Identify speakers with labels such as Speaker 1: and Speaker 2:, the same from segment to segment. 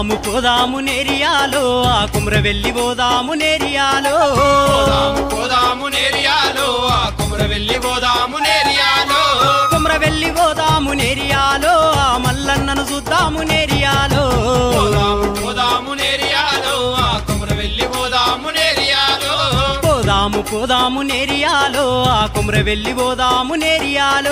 Speaker 1: పోదాము పోదాము నేరియాలో ఆ కుమ్ర వెళ్ళి పోదాము నేరియాలో
Speaker 2: పోదాము పోదాము నేరియాలో ఆ కుమర వెళ్ళి పోదాము నేరియాలో
Speaker 1: కుమ్ర వెళ్ళి పోదాము నేరియాలో ఆ మల్లన్నను చూద్దాము నేరియాలో
Speaker 2: పోదాము పోదాము నేరియాలో ఆ కుమర వెళ్ళి పోదాము నేరియాలో
Speaker 1: పోదాము పోదాము నేరియాలో ఆ కుమ్ర వెళ్ళి పోదాము నేరియాలో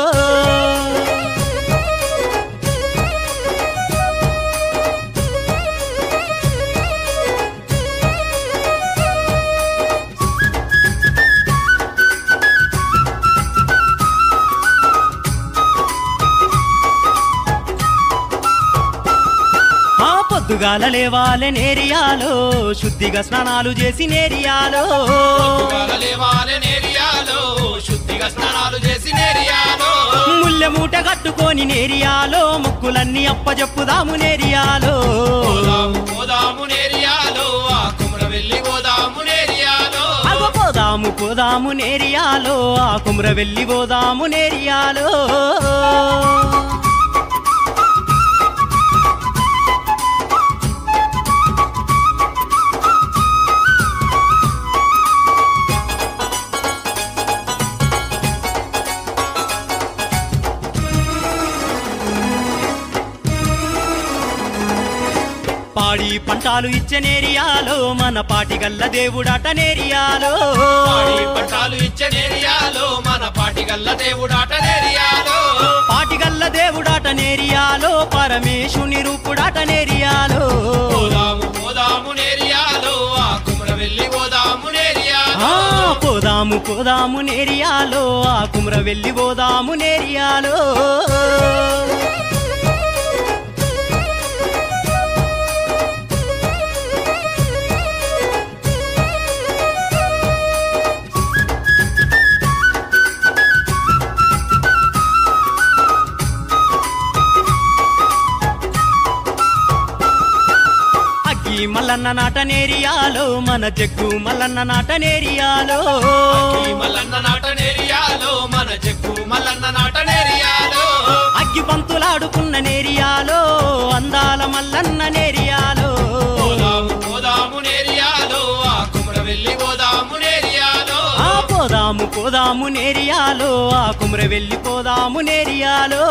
Speaker 1: ఆ పొద్దుగాల లేవాలే నేరియాలో శుద్ధిగా స్నానాలు చేసి నేరియాలో
Speaker 2: పొద్దుగాల లేవాలే నేరియాలో శుద్ధిగా స్నానాలు చేసి నేరియాలో
Speaker 1: ముల్లె మూట కట్టుకొని నేరియాలో ముక్కులన్నీ అప్పజెప్పుదాము నేరియాలో
Speaker 2: పోదాము పోదాము నేరియాలో ఆ కుమర వెళ్ళి పోదాము నేరియాలో
Speaker 1: అగో పోదాము పోదాము నేరియాలో ఆ కుమ్ర వెళ్ళి పోదాము నేరియాలో పాడి పంటాలు ఇచ్చే నేరియాలో మన పాటిగల్ల దేవుడాట నేరియాలో
Speaker 2: పాడి పట్టాలు ఇచ్చే నేరియాలో మన పాటిగల్ల దేవుడాట నేరియాలో
Speaker 1: పాటిగల్ల దేవుడాట నేరియాలో పరమేశుని రూపుడాట నేరియాలో
Speaker 2: పోదాము పోదాము నేరియాలో ఆ కుమర వెళ్ళి పోదాము నేరియాలో
Speaker 1: ఆ, పోదాము పోదాము నేరియాలో ఆ కుమ్ర వెళ్ళి పోదాము నేరియాలో అగ్గి మల్లన్న నాట నేరియాలో మన జగ్గు మల్లన్న నాట నేరియాలో
Speaker 2: ఈ మల్లన్న నాట నేరియాలో మన చెక్కు మల్లన్న నాట నేరియాలో
Speaker 1: అగ్గి పంతులాడుకున్న నేరియాలో అందాల మల్లన్న నేరియాలో
Speaker 2: పోదాము పోదాము నేరియాలో ఆ కుమర వెళ్ళి పోదాము నేరియాలో
Speaker 1: ఆ పోదాము పోదాము నేరియాలో ఆ కుమ్ర వెళ్ళి పోదాము నేరియాలో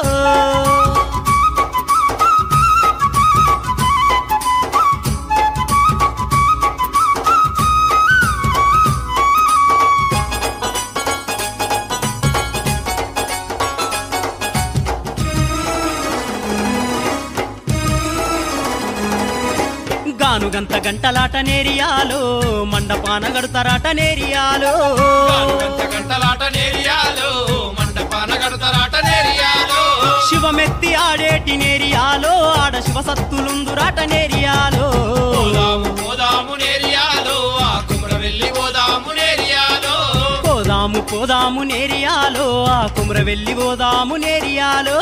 Speaker 1: గానుగంత గంటలాట నేరియాలో మండపాన గడతారాట నేరియాలో
Speaker 2: గంట గంటలాట నేరియాలో మండపాన గడతలాట నేరియాలో
Speaker 1: శివమెత్తి ఆడేటి నేరియాలో ఆడ శివ సత్తులుందురాట నేరియాలో
Speaker 2: పోదాము పోదాము నేరియాలో ఆ కుమర వెళ్ళి పోదాము నేరియాలో
Speaker 1: పోదాము పోదాము నేరియాలో ఆ కుమ్ర వెళ్ళి పోదాము నేరియాలో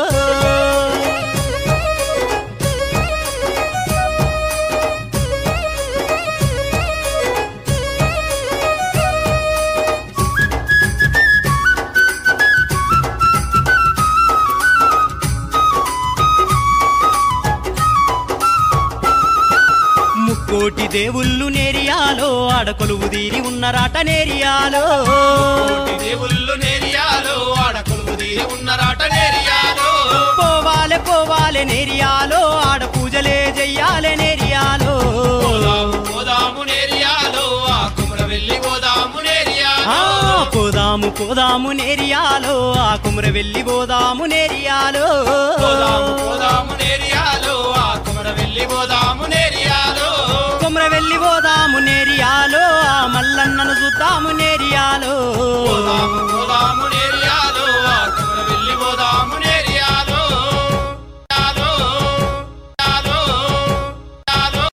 Speaker 1: ముక్కోటి దేవుళ్ళు నేరియాలో ఆడ కొలువు తీరి ఉన్నరాట నేరియాలో
Speaker 2: కోటి దేవుళ్ళు నేరియాలో ఆడ కొలువు తీరి ఉన్నరాట నేరియాలో
Speaker 1: పోవాలే పోవాలే నేరియాలో ఆడ పూజలే చెయ్యాలే నేరియాలో
Speaker 2: పోదాము పోదాము నేరియాలో ఆ కుమర వెళ్ళి పోదాము
Speaker 1: ఆ,
Speaker 2: నేరియాలో
Speaker 1: పోదాము పోదాము నేరియాలో ఆ కుమ్ర వెళ్ళి పోదాము నేరియాలో
Speaker 2: పోదాము పోదాము నేరియాలో ఆ కుమర వెళ్ళి పోదాము నేరియాలో
Speaker 1: కుమ్ర వెళ్ళి పోదాము నేరియాలో ఆ మల్లన్నను చూద్దాము నేరియాలో
Speaker 2: పోదాము పోదాము